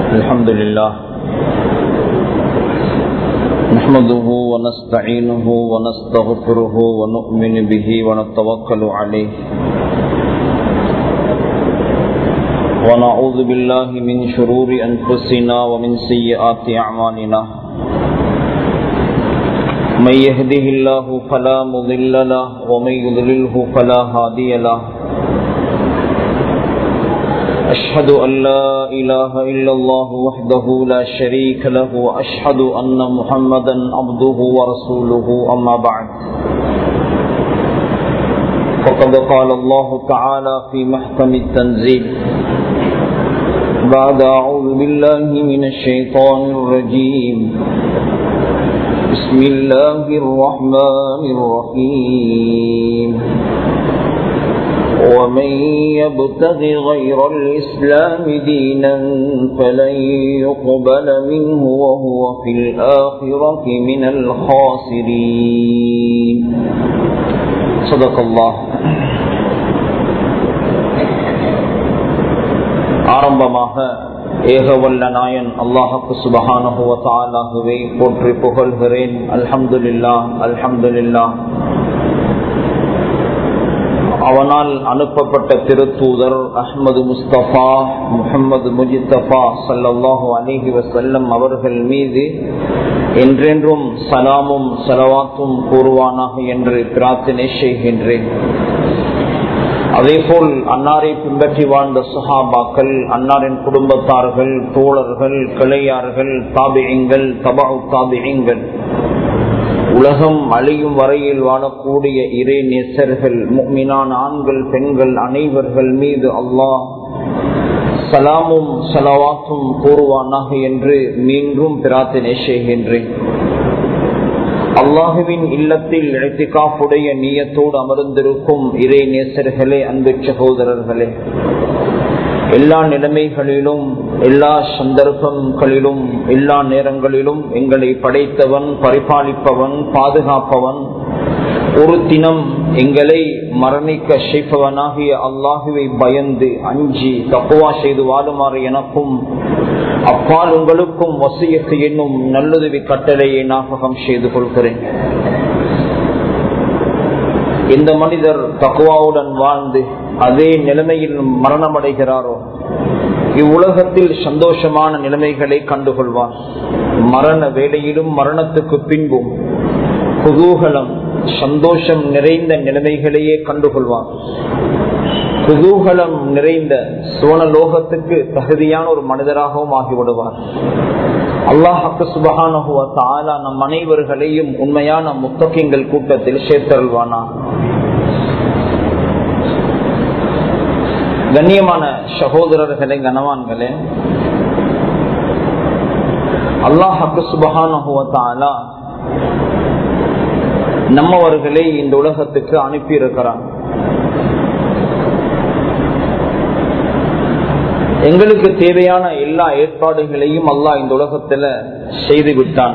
الحمد لله نحمده ونستعينه ونستغفره ونؤمن به ونتوكل عليه ونعوذ بالله من شرور أنفسنا ومن سيئات أعمالنا من يهده الله فلا مضل له ومن يضلله فلا هادي له أشهد أن لا إله إلا الله وحده لا شريك له وأشهد أن محمدا عبده ورسوله أما بعد فقد قال الله تعالى في محكم التنزيل بعد أعوذ بالله من الشيطان الرجيم بسم الله الرحمن الرحيم ومن يبتغ غير الإسلام دينا فلن يقبل منه وهو في الآخرة من الخاسرين صدق الله ஆரம்பமாக ஏகவல்ல நாயன் அல்லாஹுக்கு சுபகானகுவத்தாலாகவே போற்றி புகழ்கிறேன் அல்ஹம்துலில்லா அல்ஹம்துலில்லா அவனால் அனுப்பப்பட்ட திருத்தூதர் அஹ்மது முஸ்தபா முகமது முஜித்தபா சல்லாஹூ அலிஹி வசல்லம் அவர்கள் மீது என்றென்றும் சலாமும் சலவாத்தும் கூறுவானாக என்று பிரார்த்தனை செய்கின்றேன் அதேபோல் அன்னாரை பின்பற்றி வாழ்ந்த சுஹாபாக்கள் அன்னாரின் குடும்பத்தார்கள் தோழர்கள் கிளையார்கள் தாபியங்கள் தபா தாபியங்கள் உலகம் அழியும் வரையில் வாழக்கூடிய இறை நெசர்கள் முக்மினான ஆண்கள் பெண்கள் அனைவர்கள் மீது அல்லாஹ் சலாமும் சலவாத்தும் கூறுவானாக என்று மீண்டும் பிரார்த்தனை செய்கின்றேன் அல்லாஹுவின் இல்லத்தில் இழத்திகாப்புடைய நீயத்தோடு அமர்ந்திருக்கும் இறை நேசர்களே அன்பு சகோதரர்களே எல்லா நிலைமைகளிலும் எல்லா சந்தர்ப்பங்களிலும் எல்லா நேரங்களிலும் எங்களை படைத்தவன் பரிபாலிப்பவன் பாதுகாப்பவன் ஒரு தினம் எங்களை மரணிக்க செய்பவனாகிய அல்லாஹுவை பயந்து அஞ்சி தப்புவா செய்து வாழுமாறு எனக்கும் அப்பால் உங்களுக்கும் வசியத்து என்னும் நல்லுதவி கட்டளையை ஞாபகம் செய்து கொள்கிறேன் இந்த மனிதர் தக்குவாவுடன் வாழ்ந்து அதே நிலைமையில் மரணம் அடைகிறாரோ இவ்வுலகத்தில் சந்தோஷமான நிலைமைகளை கண்டுகொள்வார் மரண வேலையிலும் மரணத்துக்கு பின்பும் குதூகலம் சந்தோஷம் நிறைந்த நிலைமைகளையே கண்டுகொள்வார் குதூகலம் நிறைந்த சுவனலோகத்துக்கு தகுதியான ஒரு மனிதராகவும் ஆகிவிடுவார் அல்லாஹக்கு சுபகான நம் அனைவர்களையும் உண்மையான முத்தகிங்கள் கூட்டத்தில் சேர்த்தருள்வானா கண்ணியமான சகோதரர்களே கனவான்களே அல்லாஹக்கு சுபகான நம்மவர்களை இந்த உலகத்துக்கு அனுப்பி இருக்கிறான் எங்களுக்கு தேவையான எல்லா ஏற்பாடுகளையும் அல்லாஹ் இந்த உலகத்துல செய்து விட்டான்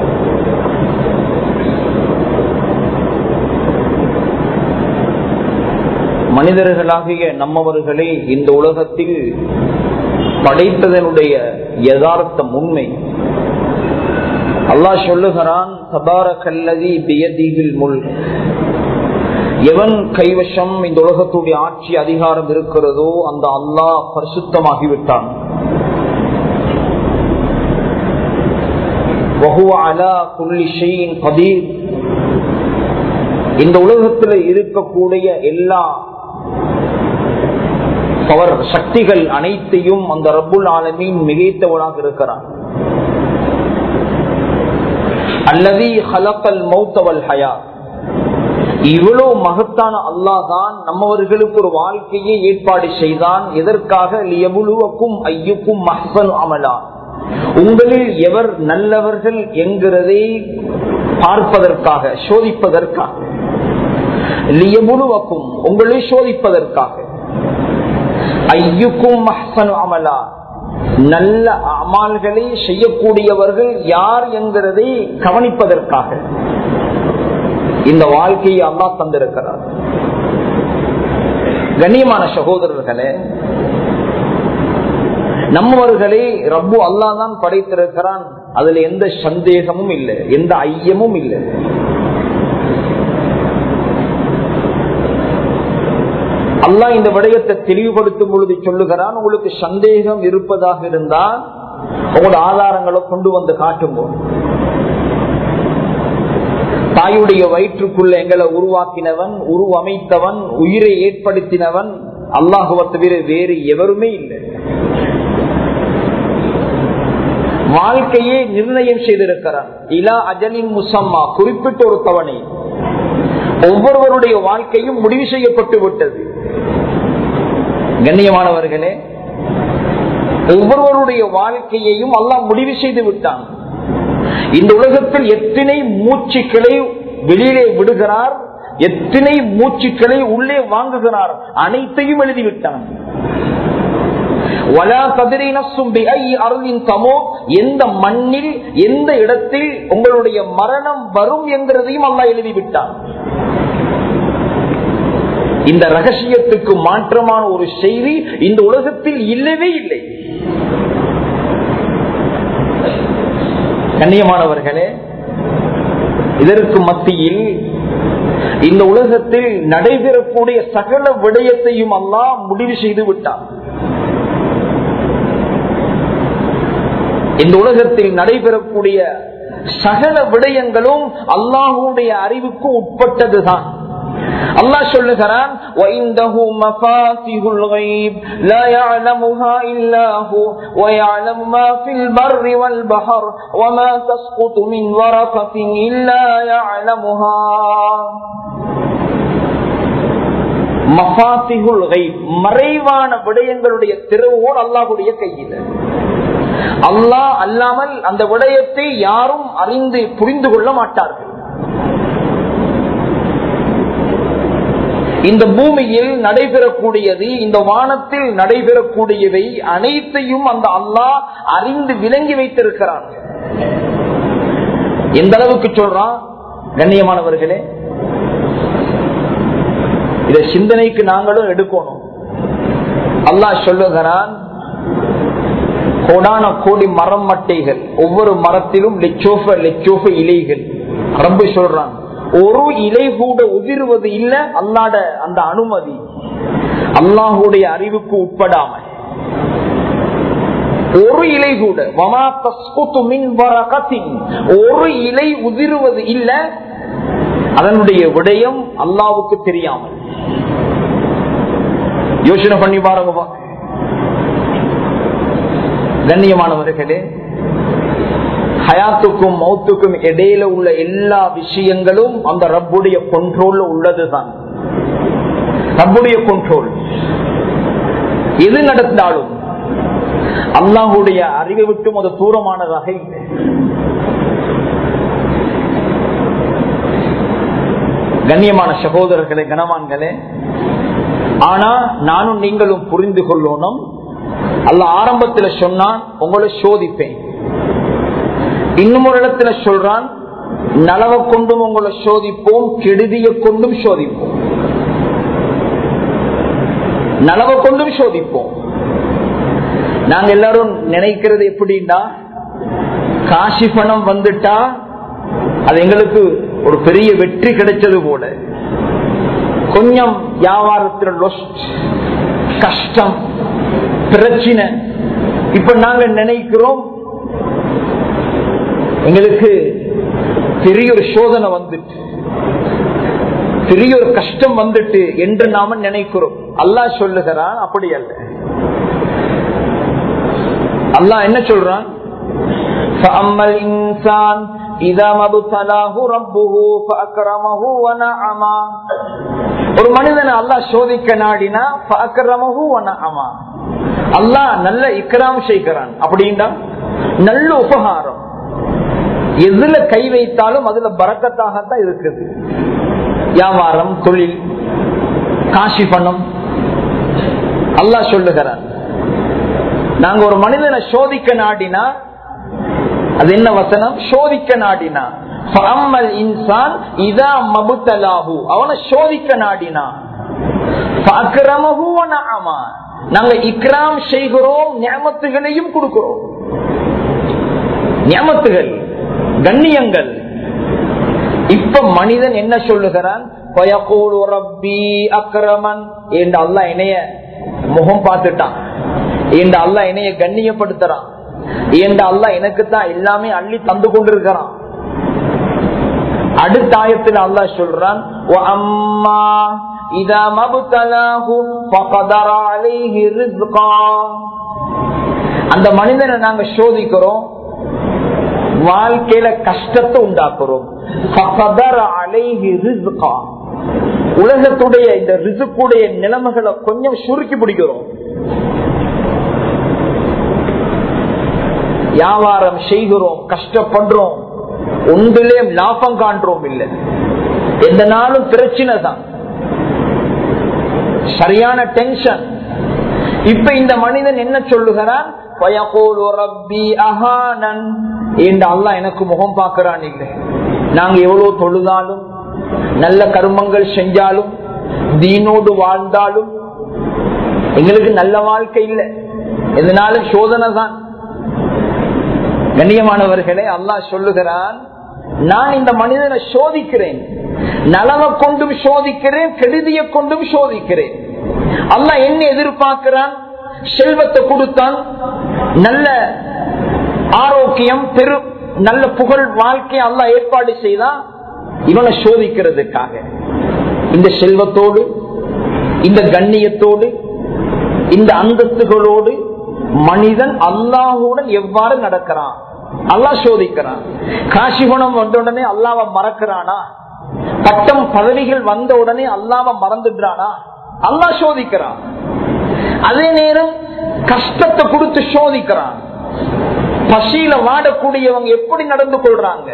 மனிதர்களாகிய நம்மவர்களை இந்த உலகத்தில் படைத்ததனுடைய யதார்த்தம் உண்மை அல்லாஹ் சொல்லுகிறான் சபார கல்லதி பியதிகள் முள் எவன் கைவசம் இந்த உலகத்துடைய ஆட்சி அதிகாரம் இருக்கிறதோ அந்த அல்லாஹ் பரிசுத்தமாகிவிட்டான் இந்த உலகத்தில் இருக்கக்கூடிய எல்லா பவர் சக்திகள் அனைத்தையும் அந்த ரப்புல் ஆலமீன் மிகைத்தவனாக இருக்கிறான் அல்லது ஹலக்கல் மௌத்தவல் ஹயா இவ்வளவு மகத்தான அல்லாஹ் தான் நம்மவர்களுக்கு ஒரு வாழ்க்கையை ஏற்பாடு செய்தான் எதற்காக எவ்வளவுக்கும் ஐயுக்கும் மஹன் அமலா உங்களில் எவர் நல்லவர்கள் என்கிறதை பார்ப்பதற்காக சோதிப்பதற்காக லியமுழுவக்கும் உங்களை சோதிப்பதற்காக ஐயுக்கும் மஹன் அமலா நல்ல அமால்களை செய்யக்கூடியவர்கள் யார் என்கிறதை கவனிப்பதற்காக இந்த வாழ்க்கையை அல்லா தந்திருக்கிறார் கண்ணியமான சகோதரர்களே நம்மவர்களை ரப்பு அல்லா தான் படைத்திருக்கிறான் அதுல எந்த சந்தேகமும் இல்லை எந்த ஐயமும் இல்லை அல்லாஹ் இந்த விடயத்தை தெளிவுபடுத்தும் பொழுது சொல்லுகிறான் உங்களுக்கு சந்தேகம் இருப்பதாக இருந்தால் உங்களோட ஆதாரங்களை கொண்டு வந்து காட்டுங்க தாயுடைய வயிற்றுக்குள்ள எங்களை உருவாக்கினவன் உருவமைத்தவன் உயிரை ஏற்படுத்தினவன் அல்லாஹுவ தவிர வேறு எவருமே இல்லை வாழ்க்கையை நிர்ணயம் செய்திருக்கிறான் இலா அஜலின் முசம்மா குறிப்பிட்ட ஒரு தவணை ஒவ்வொருவருடைய வாழ்க்கையும் முடிவு செய்யப்பட்டு விட்டது கண்ணியமானவர்களே ஒவ்வொருவருடைய வாழ்க்கையையும் அல்லாஹ் முடிவு செய்து விட்டான் இந்த உலகத்தில் எத்தனை மூச்சுக்களை வெளியிலே விடுகிறார் எத்தனை மூச்சுக்களை உள்ளே வாங்குகிறார் அனைத்தையும் எழுதிவிட்டான் எந்த மண்ணில் எந்த இடத்தில் உங்களுடைய மரணம் வரும் என்கிறதையும் அல்லா எழுதிவிட்டான் இந்த ரகசியத்துக்கு மாற்றமான ஒரு செய்தி இந்த உலகத்தில் இல்லவே இல்லை கண்ணியமானவர்களே இதற்கு மத்தியில் இந்த உலகத்தில் நடைபெறக்கூடிய சகல விடயத்தையும் அல்லாஹ் முடிவு செய்து விட்டான் இந்த உலகத்தில் நடைபெறக்கூடிய சகல விடயங்களும் அல்லாஹுடைய அறிவுக்கு உட்பட்டதுதான் அல்லாஹ் சொல்லுகிறான் وَإِنَّهُ مَفَاتِحُ الْغَيْبِ لَا يَعْلَمُهَا إِلَّا هُوَ وَيَعْلَمُ مَا فِي الْبَرِّ وَالْبَحْرِ وَمَا تَسْقُطُ مِنْ وَرَقَةٍ إِلَّا يَعْلَمُهَا மஃபாத்திகுல் கைப் மறைவான விடயங்களுடைய திறவோடு அல்லாஹுடைய கையில் அல்லாஹ் அல்லாமல் அந்த விடயத்தை யாரும் அறிந்து புரிந்து கொள்ள மாட்டார்கள் இந்த பூமியில் நடைபெறக்கூடியது இந்த வானத்தில் நடைபெறக்கூடியவை அனைத்தையும் அந்த அல்லாஹ் அறிந்து விளங்கி வைத்திருக்கிறான் எந்த அளவுக்கு சொல்றான் கண்ணியமானவர்களே இத சிந்தனைக்கு நாங்களும் எடுக்கணும் அல்லாஹ் சொல்லுகிறான் கோடான கோடி மரம் மட்டைகள் ஒவ்வொரு மரத்திலும் லெச்சோஃப லெச்சோஃப இலைகள் ரப்பு சொல்றான் ஒரு இலை கூட உதிர்வது இல்ல அல்லாட அந்த அனுமதி அல்லாஹுடைய அறிவுக்கு உட்படாம ஒரு இலை கூட ஒரு இலை உதிர்வது இல்ல அதனுடைய விடயம் அல்லாவுக்கு தெரியாமல் யோசனை பண்ணி பாருங்க கண்ணியமானவர்களே ஹயாத்துக்கும் மௌத்துக்கும் இடையில உள்ள எல்லா விஷயங்களும் அந்த ரப்புடைய கொண்ட்ரோல்ல உள்ளதுதான் ரப்புடைய கொண்ட்ரோல் எது நடந்தாலும் அல்லாஹுடைய அறிவை விட்டும் அது தூரமானதாக இல்லை கண்ணியமான சகோதரர்களே கனவான்களே ஆனா நானும் நீங்களும் புரிந்து கொள்ளணும் அல்ல ஆரம்பத்துல சொன்னான் உங்களை சோதிப்பேன் இன்னும் ஒரு இடத்துல சொல்றான் நலவ கொண்டும் உங்களை சோதிப்போம் கெடுதிய கொண்டும் சோதிப்போம் நலவ கொண்டும் சோதிப்போம் நாங்க எல்லாரும் நினைக்கிறது எப்படின்னா காசி பணம் வந்துட்டா அது எங்களுக்கு ஒரு பெரிய வெற்றி கிடைச்சது போல கொஞ்சம் வியாபாரத்தில் கஷ்டம் பிரச்சனை இப்ப நாங்க நினைக்கிறோம் எங்களுக்கு பெரிய ஒரு சோதனை வந்துட்டு பெரிய ஒரு கஷ்டம் வந்துட்டு என்று நாம நினைக்கிறோம் அல்லாஹ் சொல்லுகிறான் அப்படி அல்ல அல்லாஹ் என்ன சொல்றான் فأما الإنسان إذا ما ابتلاه ربه فأكرمه ونعما ஒரு மனிதனை அல்லாஹ் சோதிக்க நாடினா فأكرمه ونعما அல்லாஹ் நல்ல இக்ராம் செய்கிறான் அப்படின்னா நல்ல உபகாரம் எதுல கை வைத்தாலும் அதுல பறக்கத்தாகத்தான் இருக்குது வியாபாரம் தொழில் காசி பணம் அல்லாஹ் சொல்லுகிறான் நாங்க ஒரு மனிதனை சோதிக்க நாடினா அது என்ன வசனம் சோதிக்க நாடினா இன்சான் இதா மபுத்தலாகு அவனை சோதிக்க நாடினா நாங்க இக்ராம் செய்கிறோம் ஞாபத்துகளையும் கொடுக்கிறோம் ஞாபத்துகள் கண்ணியங்கள் இப்ப மனிதன் என்ன சொல்லுகிறான் பயகோல் ரப்பி அக்கிரமன் என்று அல்லா இணைய முகம் பார்த்துட்டான் என்று அல்லா இணைய கண்ணியப்படுத்துறான் என்று அல்லா எனக்கு தான் எல்லாமே அள்ளி தந்து கொண்டிருக்கிறான் அடுத்த ஆயத்தில் அல்லா சொல்றான் "வ அம்மா இதா மபுத்தலாஹு ஃபகதர அலைஹி ரிஸ்கா." அந்த மனிதனை நாங்க சோதிக்கிறோம் வாழ்க்கையில கஷ்டத்தை உண்டாக்குறோம் ஃபகதர அலைஹி ரிஸ்கா. உலகத்துடைய இந்த ரிசுக்குடைய நிலைமைகளை கொஞ்சம் சுருக்கி பிடிக்கிறோம் வியாபாரம் செய்கிறோம் கஷ்டப்படுறோம் ஒன்றிலே லாபம் காண்றோம் இல்லை எந்த நாளும் பிரச்சனை தான் சரியான டென்ஷன் இப்ப இந்த மனிதன் என்ன சொல்லுகிறான் பயகோல் ரப்பி அஹானன் என்று அல்லாஹ் எனக்கு முகம் பார்க்கிறான் இல்லை நாங்க எவ்வளவு தொழுதாலும் நல்ல கர்மங்கள் செஞ்சாலும் தீனோடு வாழ்ந்தாலும் எங்களுக்கு நல்ல வாழ்க்கை இல்லை எதனாலும் சோதனை தான் கண்ணியமானவர்களே அல்லாஹ் சொல்லுகிறான் நான் இந்த மனிதனை சோதிக்கிறேன் நலவை கொண்டும் சோதிக்கிறேன் கெடுதியை கொண்டும் சோதிக்கிறேன் அல்லாஹ் என்ன எதிர்பார்க்கிறான் செல்வத்தை கொடுத்தான் நல்ல ஆரோக்கியம் பெரு நல்ல புகழ் வாழ்க்கை அல்லாஹ் ஏற்பாடு செய்தான் இவனை சோதிக்கிறதுக்காக இந்த செல்வத்தோடு இந்த கண்ணியத்தோடு இந்த அந்தஸ்துகளோடு மனிதன் அல்லாஹுடன் எவ்வாறு நடக்கிறான் அல்லாஹ் சோதிக்கிறான் காசி குணம் வந்த உடனே அல்லாவை மறக்கிறானா பட்டம் பதவிகள் வந்த உடனே அல்லாவை மறந்துடுறானா அல்லாஹ் சோதிக்கிறான் அதே நேரம் கஷ்டத்தை கொடுத்து சோதிக்கிறான் பசியில வாடக்கூடியவங்க எப்படி நடந்து கொள்றாங்க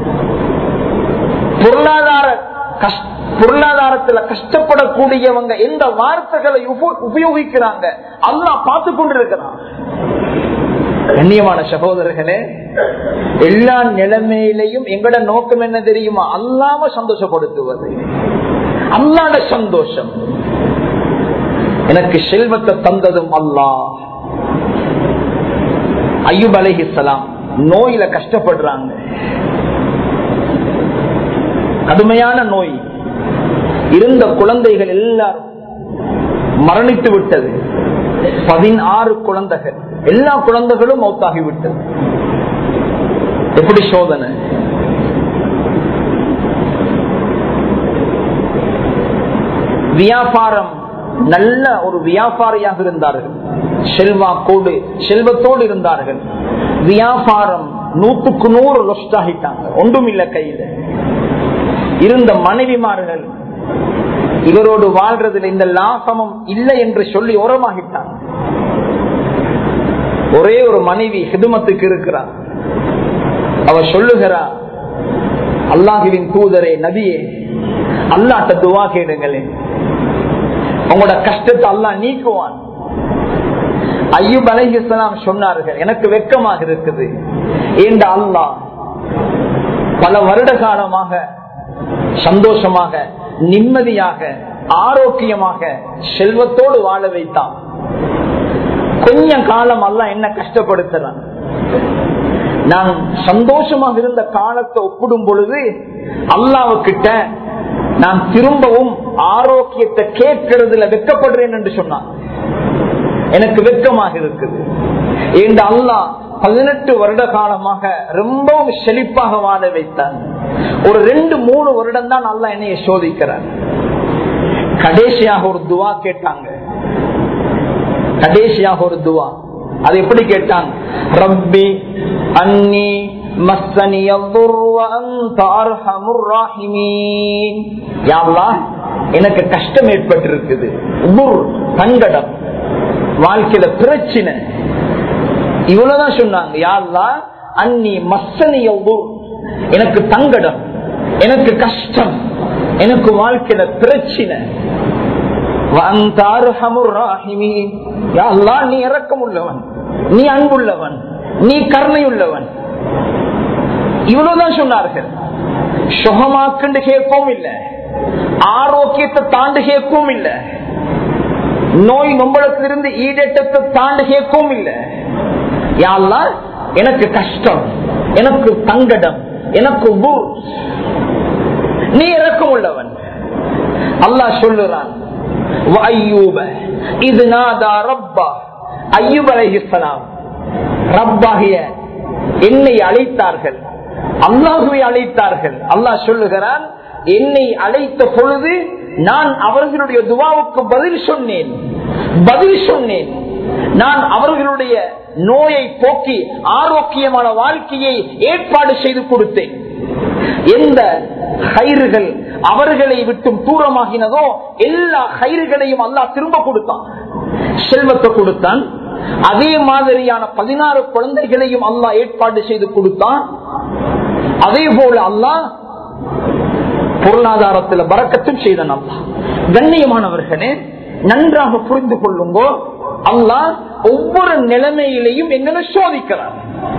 பொருளாதார கஷ்ட பொருளாதாரத்துல கஷ்டப்படக்கூடியவங்க எந்த வார்த்தைகளை உப- உபயோகிக்கிறாங்க அல்லாஹ் பார்த்து கொண்டிருக்கிறான் கண்ணியமான சகோதரர்களே எல்லா நிலைமையிலையும் எங்கட நோக்கம் என்ன தெரியுமா அல்லாம சந்தோஷப்படுத்துவது அல்லாட சந்தோஷம் எனக்கு செல்வத்தை தந்ததும் அல்லாஹ் ஐயூப் அலைஹிஸ்ஸலாம் நோயில கஷ்டப்படுறாங்க கடுமையான நோய் இருந்த குழந்தைகள் எல்லாரும் மரணித்து விட்டது பதினாறு குழந்தைகள் எல்லா குழந்தைகளும் மௌத்தாகி விட்டது எப்படி சோதனை வியாபாரம் நல்ல ஒரு வியாபாரியாக இருந்தார்கள் செல்வாக்கோடு செல்வத்தோடு இருந்தார்கள் வியாபாரம் நூத்துக்கு நூறு லொஸ்ட் ஆகிட்டாங்க ஒன்றும் இல்ல கையில இருந்த மனைவிமார்கள் இவரோடு வாழ்றதுல இந்த லாபமும் இல்லை என்று சொல்லி ஓரமாகிட்டாங்க ஒரே ஒரு மனைவி ஹிதுமத்துக்கு இருக்கிறார் அவ சொல்லுகிறார் அல்லாஹுவின் தூதரே நபியே அல்லாட்ட துவா கேடுங்களேன் உங்களோட கஷ்டத்தை அல்லாஹ் நீக்குவான் ஐயூப் அலைஹிஸ்லாம் சொன்னார்கள் எனக்கு வெக்கமாக இருக்குது ஏண்ட அல்லாஹ் பல வருட காலமாக சந்தோஷமாக நிம்மதியாக ஆரோக்கியமாக செல்வத்தோடு வாழ வைத்தான் கொஞ்ச காலம் அல்ல என்ன கஷ்டப்படுத்துறான் நான் சந்தோஷமாக இருந்த காலத்தை ஒப்பிடும் பொழுது அல்லாவுக்கிட்ட நான் திரும்பவும் ஆரோக்கியத்தை கேட்கறதுல வெக்கப்படுறேன் என்று சொன்னான் எனக்கு வெக்கமாக இருக்குது இந்த அல்லாஹ் பதினெட்டு வருட காலமாக ரொம்பவும் செழிப்பாக வாழ வைத்தார் ஒரு ரெண்டு மூணு வருடம் தான் நல்லா என்னைய சோதிக்கிறார் கடைசியாக ஒரு துவா கேட்டாங்க கடைசியாக ஒரு துவா அது எப்படி கேட்டாங்க ரப்பி அன்னி மஸ்ஸனி யதுர் வ அன்த அர்ஹமுர் ராஹிமீன் யா அல்லாஹ் எனக்கு கஷ்டம் ஏற்பட்டிருக்குது உபுர் சங்கடம் வாழ்க்கையில பிரச்சனை இவ்வளவுதான் சொன்னாங்க யா அல்லாஹ் அன்னி மஸ்ஸனி யதுர் எனக்கு தங்கடம் எனக்கு கஷ்டம் எனக்கு வாழ்க்கையில பிரச்சனை وأنت أرحم الراحمين. யா அல்லாஹ், நீ இரக்கம் உள்ளவன் நீ அன்புள்ளவன் நீ கருணையுள்ளவன் இவ்வளவுதான் சொன்னார்கள் சுகமாக்குண்டு கேட்கவும் இல்லை ஆரோக்கியத்தை தாண்டு கேட்கவும் இல்லை நோய் நொம்பளத்திலிருந்து ஈடேற்றத்தை தாண்டி கேட்கவும் இல்லை யாழ்லா எனக்கு கஷ்டம் எனக்கு தங்கடம் எனக்கு ஊர் நீ இறக்கம் உள்ளவன் அல்லாஹ் சொல்லுறான் இது நாதா ரப்பா ஐயூப் அலைஹிஸ்ஸலாம் ரப்பாகிய என்னை அழைத்தார்கள் அல்லாஹுவை அழைத்தார்கள் அல்லாஹ் சொல்லுகிறான் என்னை அழைத்த பொழுது நான் அவர்களுடைய துவாவுக்கு பதில் சொன்னேன் பதில் சொன்னேன் நான் அவர்களுடைய நோயை போக்கி ஆரோக்கியமான வாழ்க்கையை ஏற்பாடு செய்து கொடுத்தேன் எந்த கயிறுகள் அவர்களை விட்டும் தூரமாகினதோ எல்லா கயிறுகளையும் அல்லாஹ் திரும்ப கொடுத்தான் செல்வத்தை கொடுத்தான் அதே மாதிரியான பதினாறு குழந்தைகளையும் அல்லாஹ் ஏற்பாடு செய்து கொடுத்தான் அதே போல அல்லாஹ் பொருளாதாரத்தில் பறக்கத்தும் செய்தான் அல்லாஹ் கண்ணியமானவர்களே நன்றாக புரிந்து கொள்ளுங்கோ அல்லாஹ் ஒவ்வொரு நிலைமையிலையும் எங்களை சோதிக்கிறார்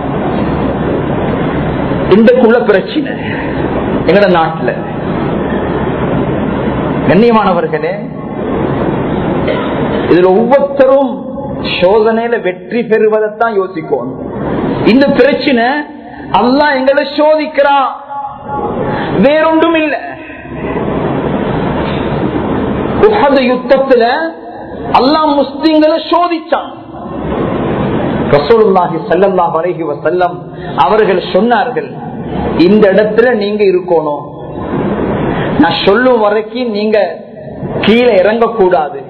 இன்றைக்குள்ள பிரச்சனை எங்கட நாட்டில் கண்ணியமானவர்களே இதுல ஒவ்வொருத்தரும் சோதனையில வெற்றி பெறுவதைத்தான் யோசிக்கணும் இந்த பிரச்சனை அல்லா எங்களை சோதிக்கிறான் வேறொன்றும் இல்லை உஹது யுத்தத்துல அல்லா முஸ்லிம்களை சோதிச்சான் ரசூலுல்லாஹி ஸல்லல்லாஹு அலைஹி வஸல்லம் அவர்கள் சொன்னார்கள் இந்த இடத்துல நீங்க இருக்கணும் நான் சொல்லும் வரைக்கும் நீங்க கீழே இறங்க கூடாது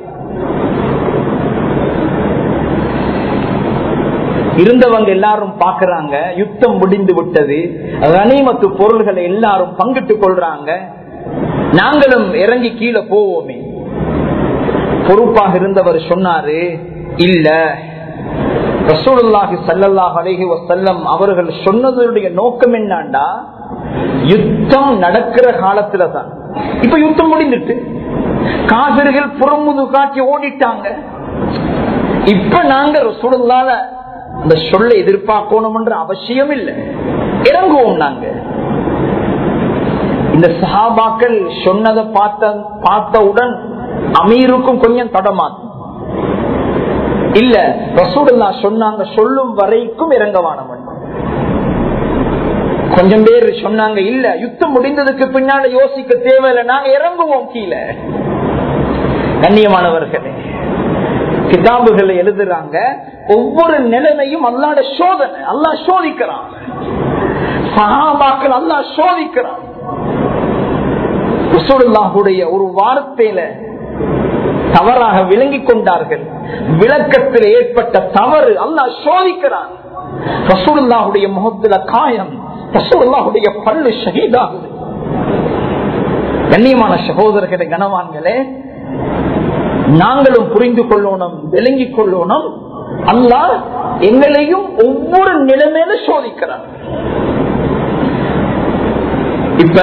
இருந்தவங்க எல்லாரும் பாக்குறாங்க யுத்தம் முடிந்து விட்டது கனிமத்து பொருள்களை எல்லாரும் பங்கிட்டுக் கொள்றாங்க நாங்களும் இறங்கி கீழே போவோமே பொறுப்பாக இருந்தவர் சொன்னாரு இல்ல ரசூலுல்லாஹி சல்லல்லாஹு அலைஹி வஸல்லம் அவர்கள் சொன்னதுடைய நோக்கம் என்னண்டா யுத்தம் நடக்கிற காலத்துல தான் இப்ப யுத்தம் முடிந்துட்டு காவிர்கள் புறமுது காட்சி ஓடிட்டாங்க இப்ப நாங்க ரசூலுல்லால இந்த சொல்ல எதிர்பார்க்கணும்ன்ற அவசியம் இல்லை இறங்குவோம் நாங்க இந்த சஹாபாக்கள் சொன்னதை பார்த்த பார்த்தவுடன் அமீருக்கும் கொஞ்சம் தடமாத்து இல்ல ரசூடுல்லா சொன்னாங்க சொல்லும் வரைக்கும் இறங்கவானவன் கொஞ்சம் பேர் சொன்னாங்க இல்ல யுத்தம் முடிந்ததுக்கு பின்னால யோசிக்க தேவையில்லை நாங்க இறங்குவோம் கீழே கண்ணியமானவர்களே கிதாபுகளை எழுதுறாங்க ஒவ்வொரு நிலைமையும் அல்லாட சோதனை அல்லா சோதிக்கிறான் சகாபாக்கள் அல்லா சோதிக்கிறான் ரசூலுல்லாஹுடைய ஒரு வார்த்தையில தவறாக விளங்கிக் கொண்டார்கள் விளக்கத்தில் ஏற்பட்ட தவறு அல்லா சோதிக்கிறான் ரசூலுல்லாஹுடைய முகத்துல காயம் ரசூலுல்லாஹுடைய பல்லு ஷஹீதாகுது கண்ணியமான சகோதரர்களே கனவான்களே நாங்களும் புரிந்து கொள்ளணும் விளங்கிக் கொள்ளணும் அல்லா எங்களையும் ஒவ்வொரு நிலைமையில சோதிக்கிறார் இப்ப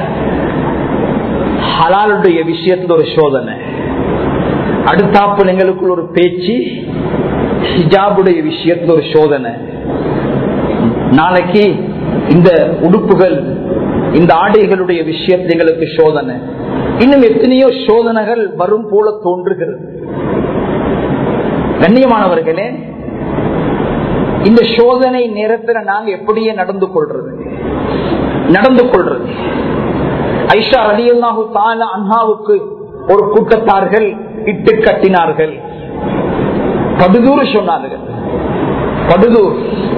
ஹலாலுடைய விஷயத்துல ஒரு சோதனை அடுத்தாப்புல எங்களுக்குள்ள ஒரு பேச்சு ஹிஜாபுடைய விஷயத்துல ஒரு சோதனை நாளைக்கு இந்த உடுப்புகள் இந்த ஆடைகளுடைய விஷயத்தில் எங்களுக்கு சோதனை இன்னும் எத்தனையோ சோதனைகள் வரும் போல தோன்றுகிறது கண்ணியமானவர்களே இந்த சோதனை நேரத்தில் நாங்க எப்படியே நடந்து கொள்றது நடந்து கொள்றது ஐஷா அலியல்லாஹு தால அண்ணாவுக்கு ஒரு கூட்டத்தார்கள் இட்டு கட்டினார்கள் படுதூர் சொன்னார்கள் படுதூர்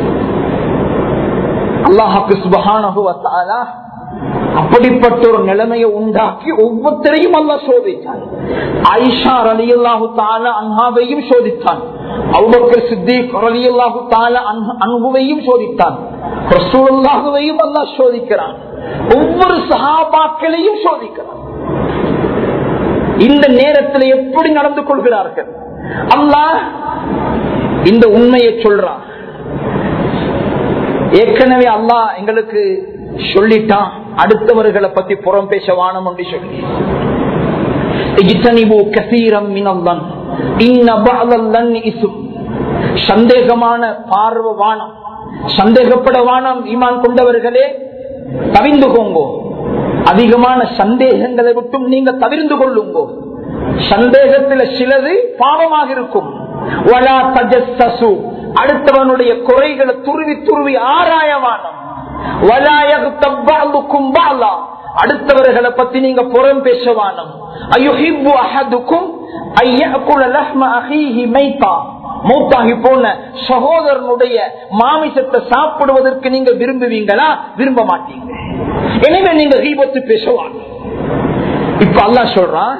அல்லாஹாக்கு சுபகான அப்படிப்பட்ட ஒரு நிலைமையை உண்டாக்கி ஒவ்வொருத்தரையும் அல்லா சோதித்தான் ஐஷா அலி அல்லாஹு தால அன்ஹாவையும் சோதித்தான் அவுபக்கர் சித்திக் அலி அல்லாஹு தால அன்புவையும் சோதித்தான் ரசூலுல்லாஹுவையும் அல்லா சோதிக்கிறான் ஒவ்வொரு சகாபாக்களையும் சோதிக்கிறான் இந்த நேரத்தில் எப்படி நடந்து கொள்கிறார்கள் அல்லாஹ் இந்த உண்மையை சொல்றான் ஏற்கனவே அல்லாஹ் எங்களுக்கு சொல்லிட்டான் அடுத்தவர்களை பத்தி புறம் பேச வானம் என்று சொல்லி சந்தேகமான பார்வ வானம் சந்தேகப்பட வானம் ஈமான் கொண்டவர்களே தவிந்து கொங்கோ அதிகமான சந்தேகங்களை விட்டும் நீங்க தவிர்ந்து கொள்ளுங்கோ சந்தேகத்துல சிலது பாவமாக இருக்கும் வலா தஜஸ்ஸசு. அடுத்தவனுடைய குறைகளை துருவி துருவி ஆராயவானம் வலாயகுத்தப் பஅதுக்கும் பஅலா. அடுத்தவர்களை பத்தி நீங்க புறம் பேசவானம் அயுஹிப்பு அஹதுக்கும் ஐயகுல லஹ்ம அஹீஹி மைத்தா மௌத்தாகி போன சகோதரனுடைய மாமிசத்தை சாப்பிடுவதற்கு நீங்க விரும்புவீங்களா விரும்ப மாட்டீங்க எனவே நீங்க ரீபத்து பேசுவாங்க இப்ப அல்லாஹ் சொல்றான்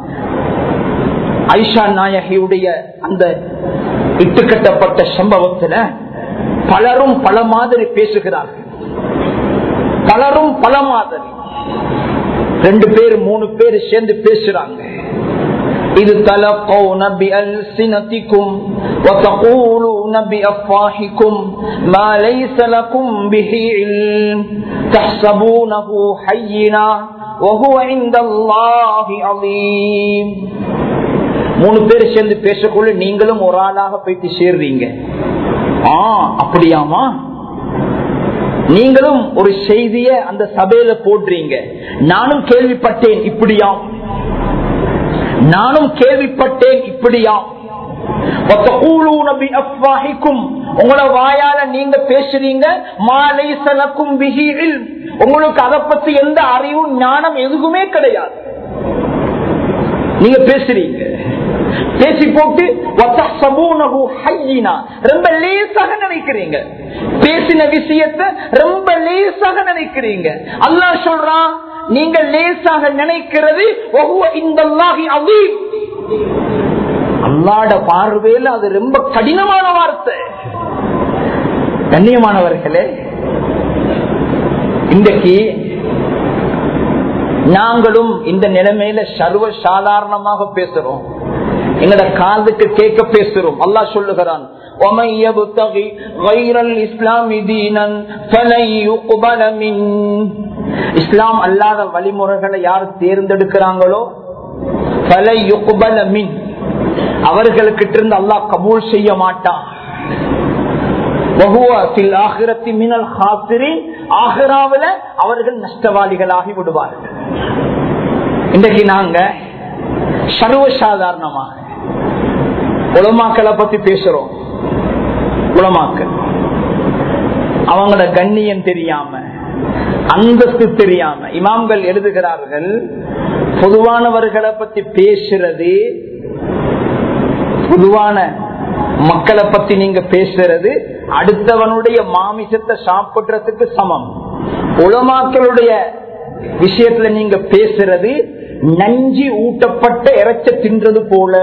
ஐஷா நாயகியுடைய அந்த இட்டுக்கட்டப்பட்ட சம்பவத்துல பலரும் பல மாதிரி பேசுகிறார்கள் பலரும் பல மாதிரி ரெண்டு பேர் மூணு பேர் சேர்ந்து பேசுறாங்க இது تلقون بألسنتكم وتقولون بأفواهكم ما ليس لكم به علم تحسبونه حينا وهو عند الله عظيم மூணு பேர் சேர்ந்து பேசக்குள்ள நீங்களும் ஒரு ஆளாக போயிட்டு சேர்றீங்க ஆ அப்படியாமா நீங்களும் ஒரு செய்திய அந்த சபையில போடுறீங்க நானும் கேள்விப்பட்டேன் இப்படியாம் நானும் கேள்விப்பட்டேன் இப்படியாம் وَتَقُولُونَ بِأَفْوَاهِكُمْ உங்களோட வாயால நீங்க பேசுறீங்க மாலை சலக்கும் உங்களுக்கு அதை பத்தி எந்த அறிவும் ஞானம் எதுவுமே கிடையாது நீங்க பேசுறீங்க பேசி போட்டு வத்தஹ்சபூனஹு ஹய்யினா. ரொம்ப லேசாக நினைக்கிறீங்க பேசின விஷயத்தை ரொம்ப லேசாக நினைக்கிறீங்க அல்லாஹ் சொல்றான் நீங்க லேசாக நினைக்கிறது வஹுவ இந்தல்லாஹி அதீம். அல்லாஹ்ட பார்வையில் அது ரொம்ப கடினமான வார்த்தை கண்ணியமானவர்களே இன்றைக்கு நாங்களும் இந்த நிலைமையில சர்வ சாதாரணமாக பேசுறோம் எங்கட காதுக்கு கேட்க பேசுறோம் அல்லாஹ் சொல்லுகிறான் وَمَن يَبْتَغِ غَيْرَ الْإِسْلَامِ دِينًا فَلَن يُقْبَلَ مِنْهُ இஸ்லாம் அல்லாத வழிமுறைகளை யார் தேர்ந்தெடுக்கிறாங்களோ فَلَن يُقْبَلَ مِنْهُ அவர்களுக்கிட்ட இருந்து அல்லாஹ் கபூல் செய்ய மாட்டான் وَهُوَ فِي الْآخِرَةِ مِنَ الْخَاسِرِينَ ஆகிராவில அவர்கள் நஷ்டவாளிகளாகி விடுவார்கள் இன்றைக்கு நாங்க சர்வசாதாரணமாக உலமாக்களை பத்தி பேசுறோம் உலமாக்கள் அவங்களோட கண்ணியம் தெரியாம அந்தஸ்து தெரியாம இமாம்கள் எழுதுகிறார்கள் பொதுவானவர்களை பத்தி பேசுறது பொதுவான மக்களை பத்தி நீங்க பேசுறது அடுத்தவனுடைய மாமிசத்தை சாப்பிடுறதுக்கு சமம் உலமாக்களுடைய விஷயத்துல நீங்க பேசுறது நஞ்சு ஊட்டப்பட்ட இறைச்ச தின்றது போல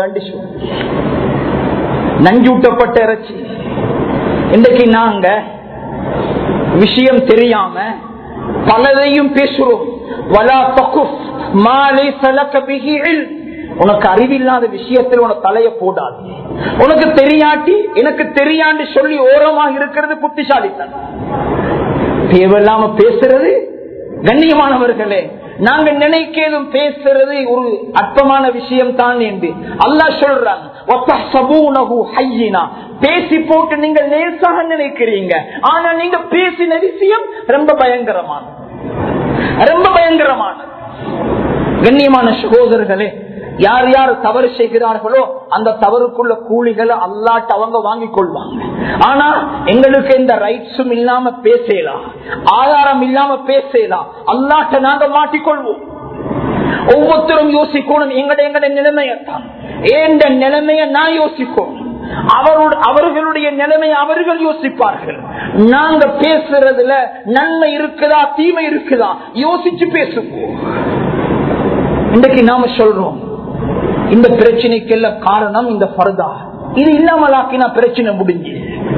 நஞ்சு ஊட்டப்பட்ட இறைச்சி இன்றைக்கு நாங்க விஷயம் தெரியாம பலதையும் பேசுறோம் வலா தகுஃப் மாலை சலக்க பிஹி இல்ம். உனக்கு அறிவில்லாத விஷயத்தில் உனக்கு தலைய போடாது உனக்கு தெரியாட்டி எனக்கு தெரியாண்டு சொல்லி ஓரமாக இருக்கிறது புத்திசாலித்தனம் தேவையில்லாம பேசுறது கண்ணியமானவர்களே நாங்க நினைக்கலும் பேசுறது ஒரு அற்பமான விஷயம் தான் என்று அல்லாஹ் சொல்றாங்க "வத்தஹ்சபூனஹு ஹய்யினா." பேசி போட்டு நீங்க லேசாக நினைக்கிறீங்க ஆனா நீங்க பேசின விஷயம் ரொம்ப பயங்கரமான ரொம்ப பயங்கரமான கண்ணியமான சகோதரர்களே யார் யார் தவறு செய்கிறார்களோ அந்த தவறுக்குள்ள கூலிகளை அல்லாட்ட அவங்க வாங்கிக் கொள்வாங்க ஆனா எங்களுக்கு எந்த ரைட்ஸும் இல்லாம பேசலாம் ஆதாரம் இல்லாம பேசலாம் அல்லாட்ட நாங்க மாட்டிக்கொள்வோம் ஒவ்வொருத்தரும் யோசிக்கணும் எங்கட எங்கட நிலைமையத்தான் ஏண்ட நிலைமைய நான் யோசிக்கணும் அவரோட அவர்களுடைய நிலைமையை அவர்கள் யோசிப்பார்கள் நாங்க பேசுறதுல நன்மை இருக்குதா தீமை இருக்குதா யோசிச்சு பேசுவோம் இன்றைக்கு நாம சொல்றோம் இந்த பிரச்சனைக்கெல்லாம் காரணம் இந்த பர்தா இது இல்லாமலாக்கினா பிரச்சனை முடிஞ்சு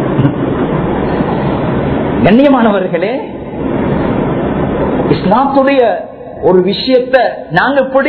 கண்ணியமானவர்களே இஸ்லாத்துடைய ஒரு விஷயத்த நாங்க எப்படி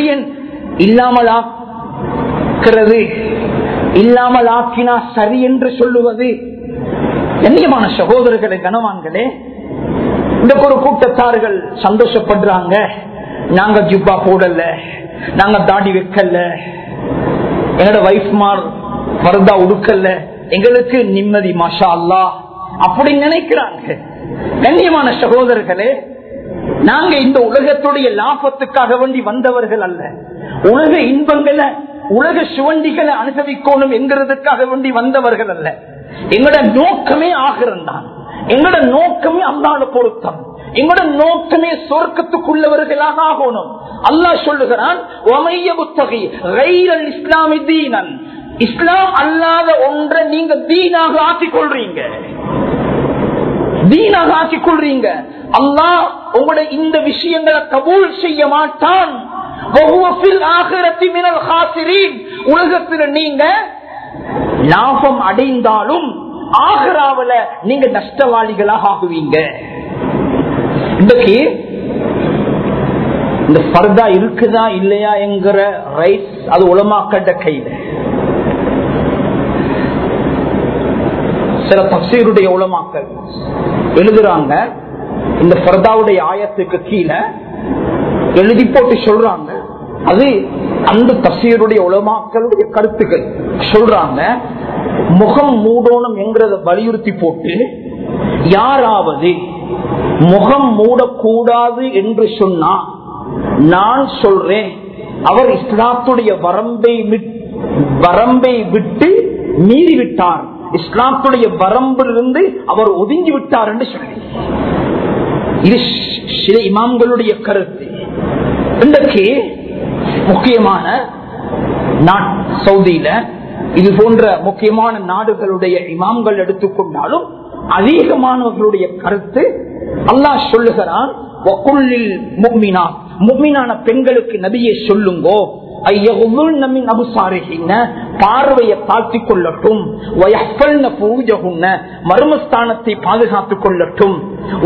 இல்லாமலாக்குறது இல்லாமல் ஆக்கினா சரி என்று சொல்லுவது கண்ணியமான சகோதரர்களே கனவான்களே இந்த ஒரு கூட்டத்தார்கள் சந்தோஷப்படுறாங்க நாங்க ஜிப்பா போடல நாங்க தாடி வைக்கல எங்களோட வைஃப்மார் பரதா உடுக்கல்ல எங்களுக்கு நிம்மதி மாஷா அல்லா அப்படி நினைக்கிறாங்க கண்ணியமான சகோதரர்களே நாங்க இந்த உலகத்துடைய லாபத்துக்காக வேண்டி வந்தவர்கள் அல்ல உலக இன்பங்களை உலக சுவண்டிகளை அனுபவிக்கணும் என்கிறதுக்காக வேண்டி வந்தவர்கள் அல்ல எங்களோட நோக்கமே ஆகிறன் தான் எங்களோட நோக்கமே அல்லாத பொருத்தம் எங்களோட நோக்கமே சொர்க்கத்துக்குள்ளவர்களாக ஆகணும் அல்லாஹ் சொல்லுகிறான் இஸ்லாமி தீனன் இஸ்லாம் அல்லாத ஒன்றை நீங்க தீனாக ஆக்கிக் கொள்றீங்க தீனாக ஆக்கிக் கொள்றீங்க அல்லாஹ் உங்களுடைய இந்த விஷயங்களை கபூல் செய்ய மாட்டான் உலகத்தில் நீங்க லாபம் அடைந்தாலும் ஆகராவில நீங்க நஷ்டவாளிகளாக ஆகுவீங்க இன்றைக்கு இந்த பர்தா இருக்குதா இல்லையா என்கிற ரைட்ஸ் அது உலமாக்கட்ட கையில சில தப்சீருடைய உலமாக்கள் எழுதுறாங்க இந்த பர்தாவுடைய ஆயத்துக்கு கீழே எழுதி போட்டு சொல்றாங்க அது அந்த தப்சீருடைய உலமாக்களுடைய கருத்துக்கள் சொல்றாங்க முகம் மூடோணும் என்கிறத வலியுறுத்தி போட்டு யாராவது முகம் மூடக்கூடாது என்று சொன்னா நான் சொல்றேன் அவர் இஸ்லாத்துடைய வரம்பை வரம்பை விட்டு மீறி விட்டார் இஸ்லாத்துடைய வரம்பிலிருந்து அவர் ஒதுங்கி விட்டார் என்று சொல்லி இது சில இமாம்களுடைய கருத்து இன்றைக்கு முக்கியமான சவுதியில இது போன்ற முக்கியமான நாடுகளுடைய இமாம்கள் எடுத்துக்கொண்டாலும் அதிகமானவர்களுடைய கருத்து அல்லாஹ் சொல்லுகிறான் முக்மினான பெண்களுக்கு நபியை சொல்லுங்கோ பார்வையை தாழ்த்திக் கொள்ளட்டும் மர்மஸ்தானத்தை பாதுகாத்துக் கொள்ளட்டும்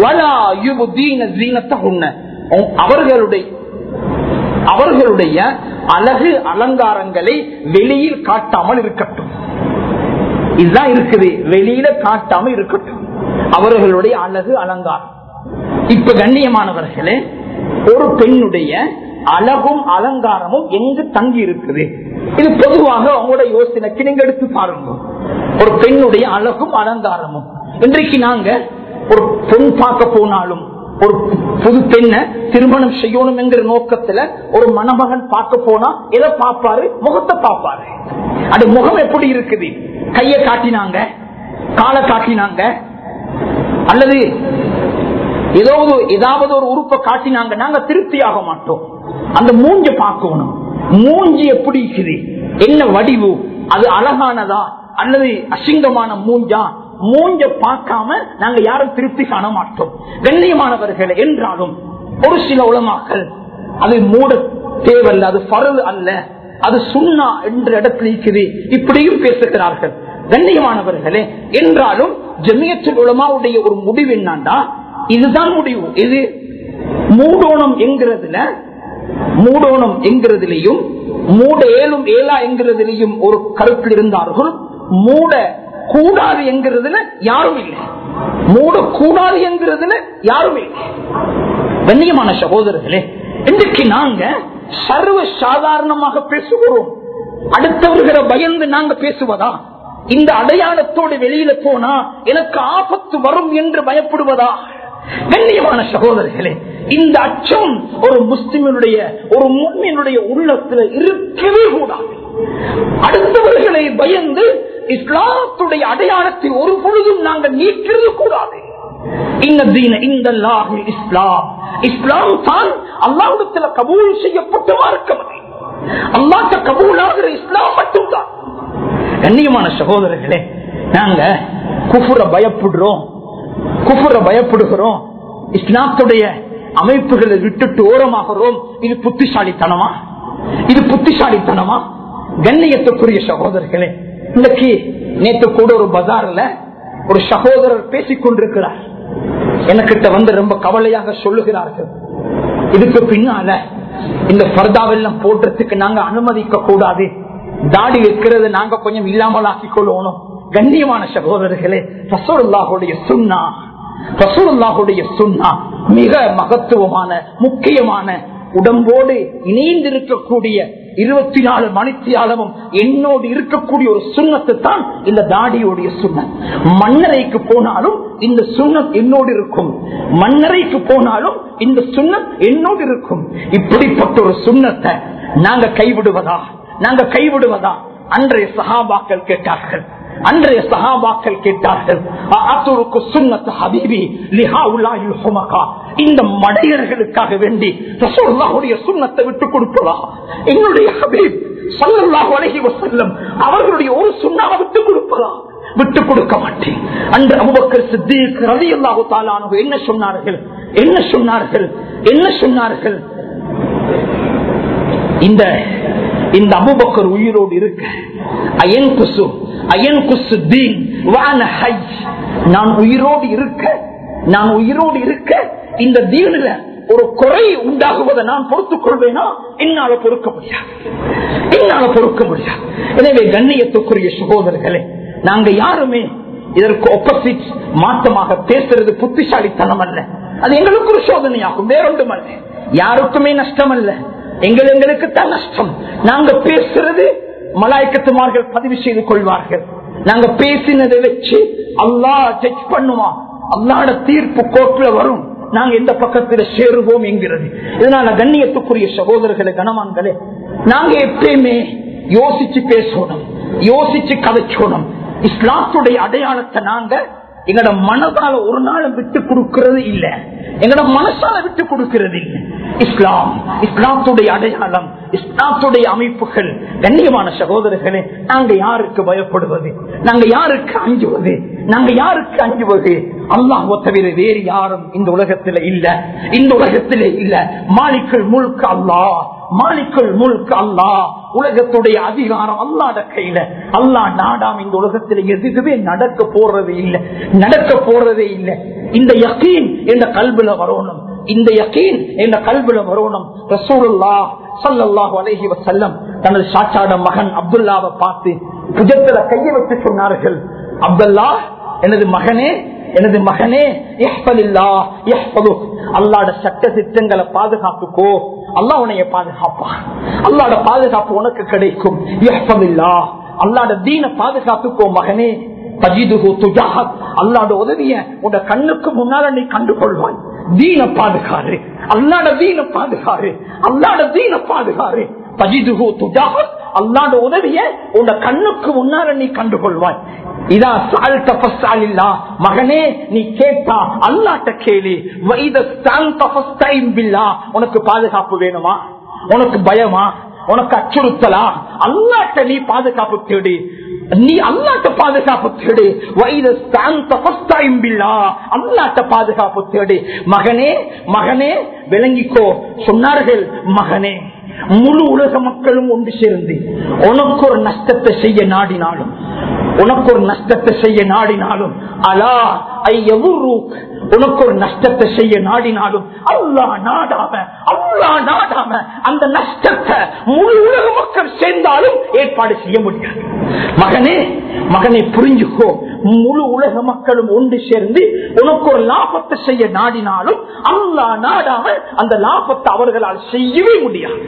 அவர்களுடைய அவர்களுடைய அழகு அலங்காரங்களை வெளியில் காட்டாமல் இருக்கட்டும் இதுதான் இருக்குது வெளியில காட்டாம இருக்கட்டும் அவர்களுடைய அழகு அலங்காரம் இப்ப கண்ணியமானவர்களே ஒரு பெண்ணுடைய அழகும் அலங்காரமும் எங்கு தங்கி இருக்குது இது பொதுவாக உங்களோட யோசனைக்கு நீங்க எடுத்து பாருங்க ஒரு பெண்ணுடைய அழகும் அலங்காரமும் இன்றைக்கு நாங்க ஒரு பெண் பார்க்க போனாலும் ஒரு புது பெண்ணை திருமணம் செய்யணும் என்கிற நோக்கத்துல ஒரு மணமகன் பார்க்க போனா எதை பார்ப்பாரு முகத்தை பார்ப்பாரு அது முகம் எப்படி இருக்குது கைய காட்டினாங்க காலை காட்டினாங்க அல்லது ஏதாவது ஏதாவது ஒரு உறுப்பை காட்டினாங்க நாங்க திருப்தி ஆக மாட்டோம் அந்த மூஞ்ச பார்க்கணும் மூஞ்சி எப்படி இருக்குது என்ன வடிவு அது அழகானதா அல்லது அசிங்கமான மூஞ்சா மூஞ்ச பார்க்காம நாங்க யாரும் திருப்தி காண மாட்டோம் கண்ணியமானவர்கள் என்றாலும் ஒரு சில உலமாக்கள் அது மூட தேவல்ல அது பரவு அல்ல அது சுண்ணா என்ற இடத்துல இருக்குது இப்படியும் பேசுகிறார்கள் கண்ணியமானவர்களே என்றாலும் ஜமியத்தில் உலமாவுடைய ஒரு முடிவு என்னண்டா இதுதான் முடிவு இது மூடோணம் என்கிறதுல மூடோணம் என்கிறதுலையும் மூட ஏலும் ஏலா என்கிறதுலையும் ஒரு கருத்தில் இருந்தார்கள் மூட கூடாது என்கிறதுல யாரும் இல்லை மூடக்கூடாது என்கிறதுல யாரும் இல்லை கண்ணியமான சகோதரர்களே இன்றைக்கு நாங்க சர்வ சாதாரணமாக பேசுகிறோம் அடுத்தவர்களை பயந்து நாங்க பேசுவதா இந்த அடையாளத்தோடு வெளியில போனா எனக்கு ஆபத்து வரும் என்று பயப்படுவதா கண்ணியமான சகோதரர்களே இந்த அச்சம் ஒரு முஸ்லிமினுடைய ஒரு முன்மினுடைய உள்ளத்துல இருக்கவே கூடாது அடுத்தவர்களை பயந்து இஸ்லாத்துடைய அடையாளத்தை ஒரு பொழுதும் நாங்கள் நீக்கிறது கூடாது இஸ்லாம் இஸ்லாம் தான் அல்லாவிடத்துல கபூல் செய்யப்பட்ட மார்க்கம் அல்லாட்ட கபூல் ஆகிற இஸ்லாம் மட்டும்தான் கண்ணியமான சகோதரர்களே நாங்க குஃபுர பயப்படுறோம் குஃபுர பயப்படுகிறோம் இஸ்லாத்துடைய அமைப்புகளை விட்டுட்டு ஓரமாகிறோம் இது புத்திசாலித்தனமா இது புத்திசாலித்தனமா கண்ணியத்துக்குரிய சகோதரர்களே இன்னைக்கு நேற்று கூட ஒரு பஜார்ல ஒரு சகோதரர் பேசிக் கொண்டிருக்கிறார் எனக்கிட்ட வந்து ரொம்ப கவலையாக சொல்லுகிறார்கள் இதுக்கு பின்னால இந்த பர்தாவெல்லாம் போடுறதுக்கு நாங்க அனுமதிக்க கூடாது தாடி வைக்கிறது நாங்க கொஞ்சம் இல்லாமல் ஆக்கிக் கொள்ளணும் கண்ணியமான சகோதரர்களே ரசோல்லாஹுடைய சுண்ணா ரசூலுல்லாஹுடைய சுண்ணா மிக மகத்துவமான முக்கியமான உடம்போடு இணைந்திருக்கக்கூடிய இருபத்தி நாலு மணித்தியாலமும் என்னோடு இருக்கக்கூடிய ஒரு சுண்ணத்து தான் இந்த தாடியோடைய சுண்ணம் மன்னரைக்கு போனாலும் இந்த சுண்ணம் என்னோடு இருக்கும் மன்னரைக்கு போனாலும் இந்த சுண்ணம் என்னோடு இருக்கும் இப்படிப்பட்ட ஒரு சுண்ணத்தை நாங்க கைவிடுவதா நாங்க கைவிடுவதா அன்றைய சஹாபாக்கள் கேட்டார்கள் அன்றைய சஹாபாக்கள் கேட்டார்கள் அத்துருக்கு சுன்னத்து ஹபீபி லிஹாவுல்லாஹில் ஹுமகா இந்த மடையர்களுக்காக வேண்டி ரசூலுல்லாஹுடைய சுன்னத்தை விட்டு கொடுப்பதா என்னுடைய ஹபீப் ஸல்லல்லாஹு அலைஹி வஸல்லம் அவர்களுடைய ஒரு சுண்ணாவை விட்டு கொடுப்பதா விட்டு கொடுக்க மாட்டேன் அன்று அபுபக்கர் சித்திக் ரலியல்லாஹு தஆலா அன்ஹு என்ன சொன்னார்கள் என்ன சொன்னார்கள் என்ன சொன்னார்கள் இந்த இந்த அபுபக்கர் உயிரோடு இருக்க அயன் குசு அயன் குசு தீன் வான ஹை நான் உயிரோடு இருக்க நான் உயிரோடு இருக்க இந்த தீனில ஒரு குறை உண்டாகுவதை நான் பொறுத்துக் கொள்வேனா என்னால பொறுக்க முடியாது என்னால பொறுக்க முடியாது எனவே கண்ணியத்துக்குரிய சகோதரர்களே நாங்க யாருமே இதற்கு ஒப்போசிட் மாற்றமாக பேசுறது புத்திசாலித்தனம் அல்ல அது எங்களுக்கு ஒரு சோதனையாகும் வேறொன்றும் அல்ல யாருக்குமே நஷ்டம் அல்ல எங்கள் எங்களுக்கு தான் நஷ்டம் நாங்க பேசுறது மலாய்க்கத்துமார்கள் பதிவு செய்து கொள்வார்கள் நாங்க பேசினதை வச்சு அல்லாஹ் ஜட்ஜ் பண்ணுவான் அல்லாட தீர்ப்பு கோர்ட்ல வரும் நாங்க எந்த பக்கத்துல சேருவோம் என்கிறது இதனால கண்ணியத்துக்குரிய சகோதரர்களே கனவான்களே நாங்க எப்பயுமே யோசிச்சு பேசணும் யோசிச்சு கதைச்சோணும் இஸ்லாத்துடைய அடையாளத்தை நாங்க எங்கட மனதால ஒரு நாளும் விட்டு கொடுக்கிறது இல்ல எங்கட மனசால விட்டு கொடுக்கிறது இல்ல இஸ்லாம் இஸ்லாத்துடைய அடையாளம் இஸ்லாத்துடைய அமைப்புகள் கண்ணியமான சகோதரர்களே நாங்க யாருக்கு பயப்படுவது நாங்க யாருக்கு அஞ்சுவது நாங்க யாருக்கு அஞ்சுவது அல்லாஹ் தவிர வேறு யாரும் இந்த உலகத்துல இல்ல இந்த உலகத்திலே இல்ல மாலிக்கள் முழுக்க அல்லாஹ் மாலிக்குள் முழுக்க அல்லா உலகத்துடைய அதிகாரம் அல்லாட கையில அல்லா நாடாம் இந்த உலகத்தில் எதுவுமே நடக்க போறது இல்லை நடக்க போறதே இல்லை இந்த யக்கீன் இந்த கல்வில வரணும் இந்த யக்கீன் இந்த கல்வில வரணும் ரசூலுல்லா சல்லல்லாஹு அலைஹி வஸல்லம் தனது சாச்சாட மகன் அப்துல்லாவை பார்த்து புஜத்துல கையை வச்சு சொன்னார்கள் அப்துல்லா எனது மகனே எனது மகனே அல்லாட சட்ட திட்டங்களை பாதுகாப்புக்கோ அல்லா உனைய பாதுகாப்பான் அல்லாட பாதுகாப்பு உனக்கு கிடைக்கும் அல்லாட தீன பாதுகாப்புக்கோ மகனே அல்லாட உதவிய உன் கண்ணுக்கு முன்னால நீ கண்டுகொள்வாய் தீன பாதுகாரு அல்லாட தீன பாதுகாரு அல்லாட தீன பாதுகாரு பஜிதுகு துஜாகத் அல்லாட உதவிய உன் கண்ணுக்கு முன்னால நீ கண்டுகொள்வாய் இதா சால்த ஃபஸ்ஸாலில்லா மகனே நீ கேட்டா அல்லாட்ட கேளு வைத ஸ்தாந்த ஃபஸ்தைம் பில்லா உனக்கு பாதுகாப்பு வேணுமா உனக்கு பயமா உனக்கு அச்சுறுத்தலா அல்லாட்ட நீ பாதுகாப்பு தேடு நீ அல்லாட்ட பாதுகாப்பு தேடு வைத ஸ்தாந்த ஃபஸ்தைம் பில்லா அல்லாட்ட பாதுகாப்பு தேடு மகனே மகனே விளங்கிக்கோ சொன்னார்கள் மகனே முழு உலக மக்களும் ஒன்று சேர்ந்து உனக்கு ஒரு நஷ்டத்தை செய்ய நாடினாலும் உனக்கு ஒரு நஷ்டத்தை செய்ய நாடினாலும் அலா ஐயவுரூக் உனக்கு ஒரு நஷ்டத்தை செய்ய நாடினாலும் அல்லா நாடாம அல்லா நாடாம அந்த நஷ்டத்தை முழு உலக மக்கள் சேர்ந்தாலும் ஏற்பாடு செய்ய முடியாது மகனே மகனை புரிஞ்சுக்கோ முழு உலக மக்களும் ஒன்று சேர்ந்து உனக்கு ஒரு லாபத்தை செய்ய நாடினாலும் அல்லா நாடாம அந்த லாபத்தை அவர்களால் செய்யவே முடியாது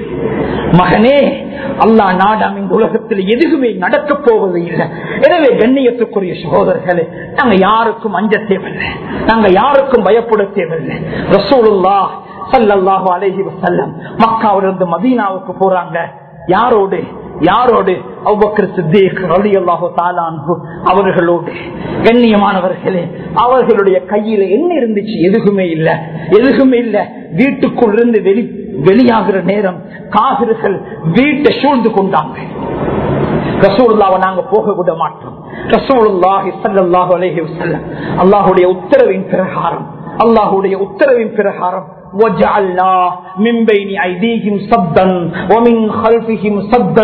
மகனே அல்லா நாடாம் இந்த உலகத்தில் எதுவுமே நடக்க போவது இல்லை எனவே கண்ணியத்துக்குரிய சகோதரர்களே நாங்க யாருக்கும் அஞ்ச தேவையில்லை நாங்க யாருக்கும் பயப்பட தேவையில்லை ரசூலுல்லா சல்லல்லாஹு அலைஹி வஸல்லம் மக்காவிலிருந்து மதீனாவுக்கு போறாங்க யாரோடு யாரோடு அவ்வக்கர் சித்தேக் ரலியல்லாஹு தஆலா அன்ஹு அவர்களோடு கண்ணியமானவர்களே அவர்களுடைய கையில என்ன இருந்துச்சு எதுவுமே இல்ல எதுவுமே இல்ல வீட்டுக்குள் இருந்து வெளி வெளியாகிற நேரம் காவிர்கள் வீட்டை சூழ்ந்து கொண்டாங்க ரசூலுல்லாவை நாங்க போக விட மாட்டோம் ரசூலுல்லாஹி ஸல்லல்லாஹு அலைஹி வஸல்லம் அல்லாஹ்வுடைய உத்தரவின் பிரகாரம் அல்லாஹ்வுடைய உத்தரவின் பிரகாரம் وجعلنا من بين أيديهم صدا ومن خلفهم صدا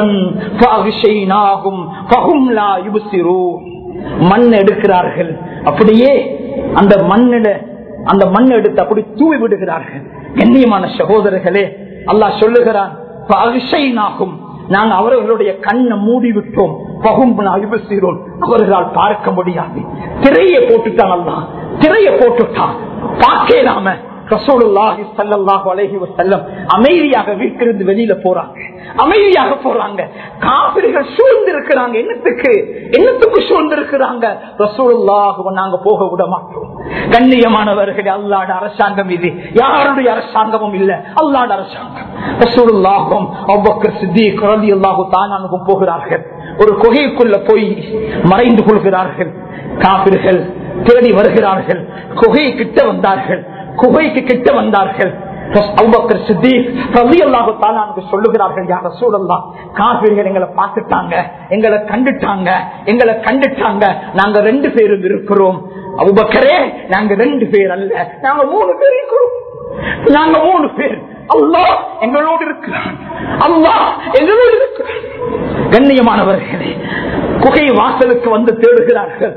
فأغشيناهم فهم لا يبصرون மண் எடுக்கிறார்கள் அப்படியே அந்த மண்ணிட அந்த மண் எடுத்து அப்படி தூவி விடுகிறார்கள் கண்ணியமான சகோதரர்களே அல்லாஹ் சொல்லுகிறான் "ஃபஅக்ஷைனாகும்." நாங்க அவர்களுடைய கண்ணை மூடி விட்டோம் பகும் அபிபசீரோல் அவர்களால் பார்க்க முடியாது திரையை போட்டுட்டான் அல்லா திரையை போட்டுட்டான் பார்க்கலாம ரசூலுல்லாஹி ஸல்லல்லாஹு அலைஹி வஸல்லம் அமைதியாக வீட்டிலிருந்து வெளியில போறாங்க அமைதியாக போறாங்க காபிர்கள் சூழ்ந்து இருக்கிறாங்க என்னத்துக்கு என்னத்துக்கு சூழ்ந்து இருக்கிறாங்க ரசூலுல்லாஹுவை நாங்க போக விட மாட்டோம் கண்ணியமானவர்களே அல்லாட அரசாங்கம் இது யாருடைய அரசாங்கமும் இல்ல அல்லாட அரசாங்கம் ரசூலுல்லாஹும் அவ்வக்கர் சித்திக் ரலியல்லாஹு தானானுக்கும் போகிறார்கள் ஒரு குகைக்குள்ள போய் மறைந்து கொள்கிறார்கள் காபிர்கள் தேடி வருகிறார்கள் குகை கிட்ட வந்தார்கள் குகைக்கு கிட்ட வந்தார்கள் அபூபக்கர் சித்திக் ரலியல்லாஹு தஆலாவுக்கு சொல்லுகிறார்கள் யா ரசூலல்லாஹ் காபிர்கள் எங்களை பார்த்துட்டாங்க எங்களை கண்டுட்டாங்க எங்களை கண்டுட்டாங்க நாங்க ரெண்டு பேரும் இருக்கிறோம் அபூபக்கரே நாங்க ரெண்டு பேர் அல்ல நாங்க மூணு பேர் இருக்கிறோம் நாங்க மூணு பேர் அல்லாஹ் எங்களோடு இருக்கிறான் அல்லாஹ் எங்களோடு இருக்கிறான் கண்ணியமானவர்களே குகை வாசலுக்கு வந்து தேடுகிறார்கள்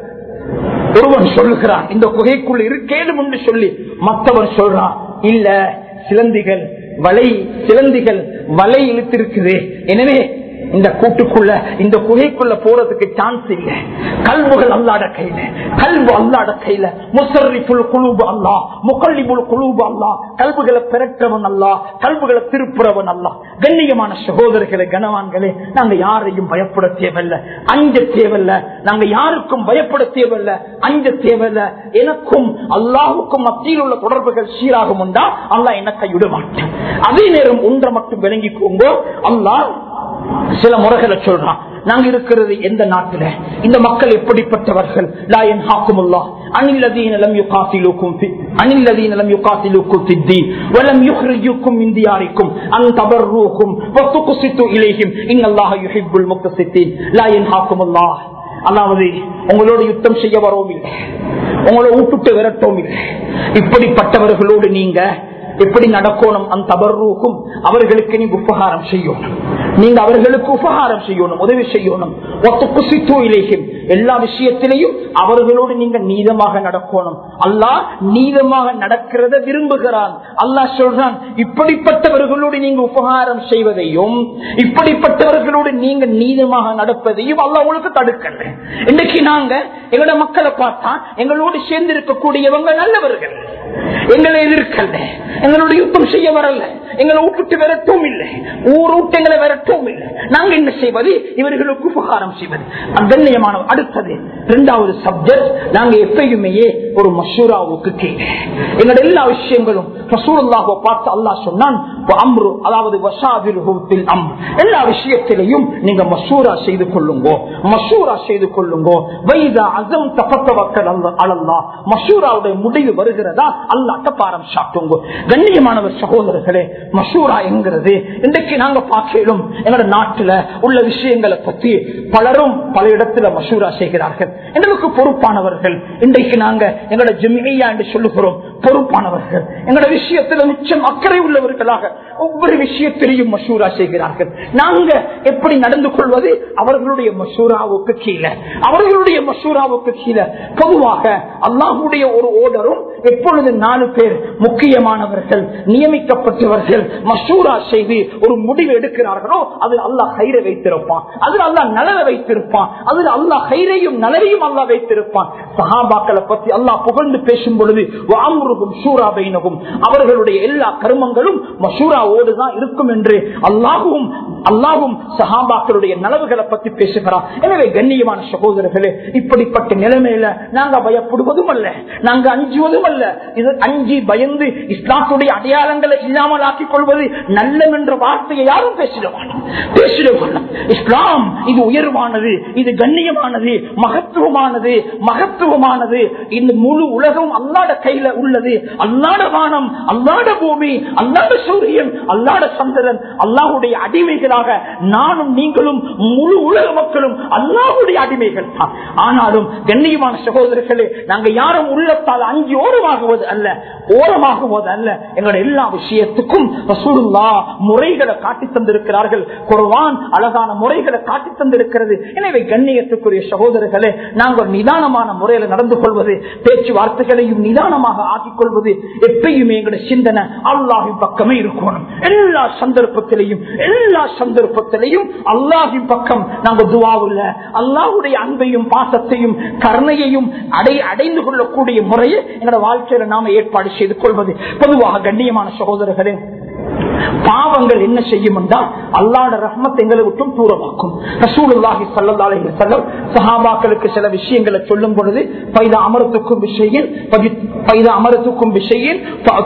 ஒருவன் சொல்லுகிறான் இந்த குகைக்குள் இருக்கேனும் என்று சொல்லி மற்றவன் சொல்றான் இல்ல சிலந்திகள் வலை சிலந்திகள் வலை இழுத்திருக்குது எனவே இந்த கூட்டுக்குள்ள இந்த குகைக்குள்ள போறதுக்கு சான்ஸ் இல்ல கல்வுகள் அல்லாட கையில கல்வு அல்லாட கையில முசர்ரிப்புல் குழுபு அல்லா முக்கல்லிபுல் குழுபு அல்லா கல்வுகளை பெறற்றவன் அல்லா கல்வுகளை திருப்புறவன் அல்லா கண்ணியமான சகோதரர்களே கனவான்களே நாங்க யாரையும் பயப்பட தேவையில்ல அஞ்ச தேவையில்ல நாங்க யாருக்கும் பயப்பட தேவையில்ல அஞ்ச தேவையில்ல எனக்கும் அல்லாஹுக்கும் மத்தியில் உள்ள தொடர்புகள் சீராகும் உண்டா அல்லாஹ் என்ன கைவிட மாட்டேன் அதே நேரம் ஒன்றை மட்டும் விளங்கிக்கோங்க அல்லாஹ் சில முறைகளை சொல்றான் நாங்க இருக்கிறது எந்த நாட்டில இந்த மக்கள் எப்படிப்பட்டவர்கள் லாயன் ஹாக்குமுல்லா அனில்லதீன லம் யுகாத்திலுக்கும் ஃபி அனில்லதீன லம் யுகாத்திலுக்கும் ஃபித்தீன் வலம் யுஹ்ரிஜுக்கும் மின் தியாரிக்கும் அன் தபர்ரூஹும் வத்துக்சித்து இலைஹிம் இன்னல்லாஹ யுஹிப்புல் முக்தசித்தீன் லாயன் ஹாக்குமுல்லா அதாவது உங்களோட யுத்தம் செய்ய வரவும் இல்லை உங்களோட விட்டுட்டு விரட்டவும் இல்லை இப்படிப்பட்டவர்களோடு நீங்க எப்படி நடக்கணும் அந்த தபர்ரூக்கும் அவர்களுக்கு நீங்க உபகாரம் செய்யணும் நீங்க அவர்களுக்கு உபகாரம் செய்யணும் உதவி செய்யணும் ஒத்து குசித்தோ இலேயும் எல்லா விஷயத்திலையும் அவர்களோடு நீங்க நீதமாக நடக்கணும் அல்லாஹ் நீதமாக நடக்கிறத விரும்புகிறான் அல்லாஹ் சொல்றான் இப்படிப்பட்டவர்களோடு நீங்க உபகாரம் செய்வதையும் இப்படிப்பட்டவர்களோடு நீங்க நீதமாக நடப்பதையும் அல்லாஹ் உங்களுக்கு தடுக்கல இன்னைக்கு நாங்க எங்களோட மக்களை பார்த்தா எங்களோடு சேர்ந்து இருக்கக்கூடியவங்க நல்லவர்கள் எங்களை எதிர்க்கல்ல எங்களோட யுத்தம் செய்ய வரல எங்களை விட்டுட்டு விரட்டவும் இல்லை ஊர் விட்டு எங்களை விரட்டவும் இல்லை நாங்க என்ன செய்வது இவர்களுக்கு உபகாரம் செய்வது கண்ணியமான அடுத்தது இரண்டாவது சப்ஜெக்ட் நாங்க எப்பயுமே ஒரு மசூராவுக்கு கீழே எங்களோட எல்லா விஷயங்களும் ரசூலுல்லாஹோ பார்த்து அல்லாஹ் சொன்னான் அம்ரு அதாவது வசாதில் அம் எல்லா விஷயத்திலையும் நீங்க மசூரா செய்து கொள்ளுங்கோ மசூரா செய்து கொள்ளுங்கோ வைதா அசம் தப்பத்தவக்கல் அல்லா மசூராவுடைய முடிவு வருகிறதா அல்லாட்ட பாரம் சாட்டுங்க கண்ணியமானவர் சகோதரர்களே மசூரா என்கிறது இன்றைக்கு நாங்க பார்க்கலும் எங்களோட நாட்டுல உள்ள விஷயங்களை பத்தி பலரும் பல இடத்துல மசூரா செய்கிறார்கள் எங்களுக்கு பொறுப்பானவர்கள் இன்றைக்கு நாங்க எங்களோட ஜெமியா என்று சொல்லுகிறோம் பொறுப்பானவர்கள் எங்களோட விஷயத்துல நிச்சயம் அக்கறை உள்ளவர்களாக ஒவ்வொரு விஷயத்திலையும் மசூரா செய்கிறார்கள் நாங்க எப்படி நடந்து கொள்வது அவர்களுடைய மசூராவுக்கு கீழே அவர்களுடைய மசூராவுக்கு கீழே பொதுவாக அல்லாஹுடைய ஒரு ஓடரும் எப்பொழுது நாலு பேர் முக்கியமானவர்கள் நியமிக்கப்பட்டவர்கள் மசூரா செய்து ஒரு முடிவு எடுக்கிறார்களோ அதில் அல்லாஹ் கயிறை வைத்திருப்பான் அதில் அல்லாஹ் நலவை வைத்திருப்பான் அதில் அல்லாஹ் கயிறையும் நலவையும் அல்லாஹ் வைத்திருப்பான் சஹாபாக்களை பற்றி அல்லாஹ் புகழ்ந்து பேசும் பொழுது வாமுருகும் சூரா பைனகும் அவர்களுடைய எல்லா கருமங்களும் மசூராவோடு தான் இருக்கும் என்று அல்லாஹும் அல்லாஹும் சஹாபாக்களுடைய நலவுகளை பற்றி பேசுகிறான் எனவே கண்ணியமான சகோதரர்களே இப்படிப்பட்ட நிலைமையில நாங்க பயப்படுவதும் அல்ல நாங்க அஞ்சுவதும் அல்ல இது அஞ்சி பயந்து இஸ்லாத்துடைய அடையாளங்களை இல்லாமல் ஆக்கிக் கொள்வது நல்லம் என்ற வார்த்தையை யாரும் பேசிட வேண்டாம் பேசிட வேண்டாம் இஸ்லாம் இது உயர்வானது இது கண்ணியமானது மகத்துவமானது மகத்துவமானது இந்த முழு உலகம் அல்லாட கையில உள்ளது அல்லாட வானம் அல்லாட பூமி அல்லாட சூரியன் அல்லாட சந்திரன் அல்லாஹுடைய அடிமைகளாக நானும் நீங்களும் முழு உலக மக்களும் அல்லாஹுடைய அடிமைகள் தான் ஆனாலும் கண்ணியமான சகோதரர்களே நாங்க யாரும் உள்ளத்தால் அஞ்சு ஓரமாகுவது அல்ல ஓரமாகுவது அல்ல எங்களுடைய எல்லா விஷயத்துக்கும் ரசூலுல்லா முறைகளை காட்டி தந்திருக்கிறார்கள் குர்வான் அழகான முறைகளை காட்டி தந்திருக்கிறது எனவே கண்ணியத்துக்குரிய சகோதரர்களே நாங்கள் நிதானமான முறையில நடந்து கொள்வது பேச்சுவார்த்தைகளையும் நிதானமாக ஆக்கிக் கொள்வது எப்பயுமே எங்களுடைய சிந்தனை அல்லாஹின் பக்கமே இருக்கணும் எல்லா சந்தர்ப்பத்திலையும் எல்லா சந்தர்ப்பத்திலையும் அல்லாஹின் பக்கம் நாங்கள் துவாவுல அல்லாஹுடைய அன்பையும் பாசத்தையும் கருணையையும் அடை அடைந்து கொள்ளக்கூடிய முறையை எங்களோட வாழ்க்கையில நாம ஏற்பாடு செய்து கொள்வது பொதுவாக கண்ணியமான சகோதரர்களே பாவங்கள் என்ன செய்யும் என்றால் அல்லாட ரஹ்மத் எங்களை விட்டும் தூரமாக்கும் ரசூலுல்லாஹி ஸல்லல்லாஹு அலைஹி வஸல்லம் சஹாபாக்களுக்கு சில விஷயங்களை சொல்லும் பொழுது பைத அமரத்துக்கும் விஷயம் பைத அமரத்துக்கும் விஷயம்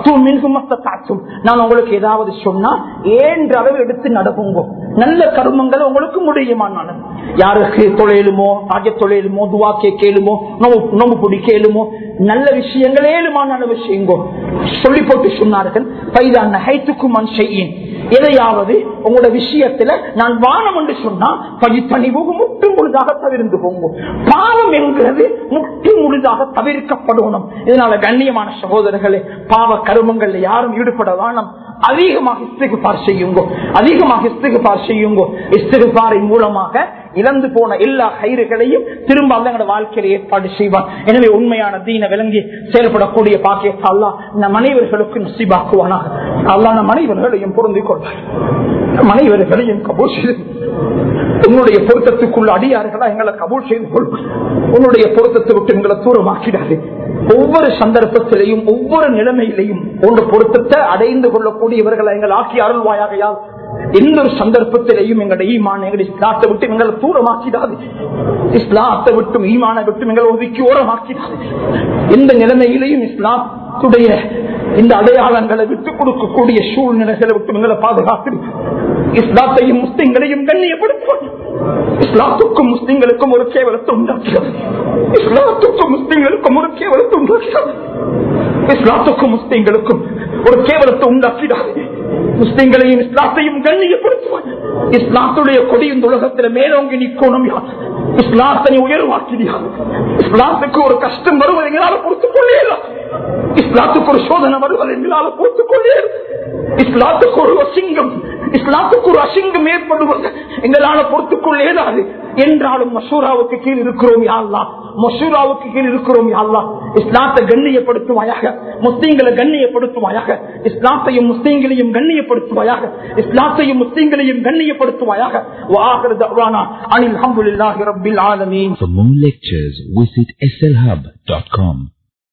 நான் உங்களுக்கு ஏதாவது சொன்னா ஏன்ற அளவு எடுத்து நடக்குங்க நல்ல கருமங்கள் உங்களுக்கு முடியுமான யாருக்கு தொழிலுமோ ராஜ தொழிலுமோ துவா கேளுமோ நோம்பு நோம்பு பிடி கேளுமோ நல்ல விஷயங்கள் ஏழுமான விஷயங்கோ சொல்லி போட்டு சொன்னார்கள் பைதா நகைத்துக்கும் மண் செய்யும் எதையாவது உங்களோட விஷயத்துல நான் வானம் என்று சொன்னா பழிப்பணிவு முற்று முழுதாக தவிர்ந்து போங்க பாவம் என்கிறது முற்று முழுதாக தவிர்க்கப்படணும் இதனால கண்ணியமான சகோதரர்களே பாவ கருமங்கள்ல யாரும் ஈடுபட வானம் அதிகமாக இஸ்திகுபார் செய்யுங்கோ அதிகமாக இஸ்திகுபார் செய்யுங்கோ இஸ்திகுபாரின் மூலமாக இழந்து போன எல்லா கயிறுகளையும் திரும்ப அந்த வாழ்க்கையில ஏற்பாடு செய்வார் எனவே உண்மையான தீன விளங்கி செயல்படக்கூடிய பாக்கியத்தை அல்லா நம் அனைவர்களுக்கும் நசிபாக்குவானாக அல்லா நம் அனைவர்களையும் பொருந்திக் கொள்வார் நம் அனைவர்களையும் கபூல் செய்து உன்னுடைய பொருத்தத்துக்குள்ள அடியார்களா எங்களை கபூல் செய்து கொள்வார் உன்னுடைய பொருத்தத்தை விட்டு எங்களை தூரமாக்கிடாது ஒவ்வொரு சந்தர்ப்பத்திலையும் ஒவ்வொரு நிலைமையிலையும் ஒன்று பொருத்தத்தை அடைந்து கொள்ளக்கூடியவர்களை எங்கள் ஆக்கி அருள்வாயாக யார் எந்த ஒரு சந்தர்ப்பத்திலையும் எங்களுடைய ஈமான் எங்களுடைய இஸ்லாத்தை விட்டு எங்களை தூரமாக்கிடாது இஸ்லாத்தை விட்டும் ஈமானை விட்டும் எங்களை ஒதுக்கி ஓரமாக்கிடாது எந்த நிலைமையிலையும் இஸ்லாத்துடைய இந்த அடையாளங்களை விட்டுக் கொடுக்கக்கூடிய சூழ்நிலைகளை விட்டு எங்களை பாதுகாத்து இஸ்லாத்தையும் முஸ்லிம்களையும் கண்ணியப்படுத்துவாங்க இஸ்லாத்துக்கும் முஸ்லிம்களுக்கும் ஒரு கேவலத்தை உண்டாக்கிறது இஸ்லாத்துக்கும் முஸ்லிம்களுக்கும் ஒரு கேவலத்தை உண்டாக்கிறது இஸ்லாத்துக்கும் முஸ்லிம்களுக்கும் ஒரு கேவலத்தை உண்டாக்கிடாது முஸ்லிம்களையும் இஸ்லாத்தையும் கண்ணியப்படுத்துவாங்க இஸ்லாத்துடைய கொடியின் உலகத்தில் மேலோங்கி நிற்கணும் இஸ்லாத்தை உயர்வாக்கிறியா இஸ்லாத்துக்கு ஒரு கஷ்டம் வருவது எங்களால் பொறுத்துக் கொள்ளே இஸ்லாத்துக்கு ஒரு சோதனை வருவது எங்களால் பொறுத்துக் கொள்ளே இஸ்லாத்துக்கு ஒரு அசிங்கம் இஸ்லாத்துக்கு ஒரு அசிங்கம் ஏற்படுவது எங்களால பொறுத்துக் கொள்ள இயலாது என்றாலும் மசூராவுக்கு கீழ் இருக்கிறோம் யாழ்லா மசூராவுக்கு கீழ் இருக்கிறோம் யாழ்லா இஸ்லாத்தை கண்ணியப்படுத்துவாயாக முஸ்லீம்களை கண்ணியப்படுத்துவாயாக இஸ்லாத்தையும் முஸ்லீம்களையும் கண்ணியப்படுத்துவாயாக இஸ்லாத்தையும் முஸ்லீம்களையும் கண்ணியப்படுத்துவாயாக வாஹர் தவானா அனில் அஹமதுல்லாஹி ரப்பில் ஆலமீன் For more lectures, visit slhub.com.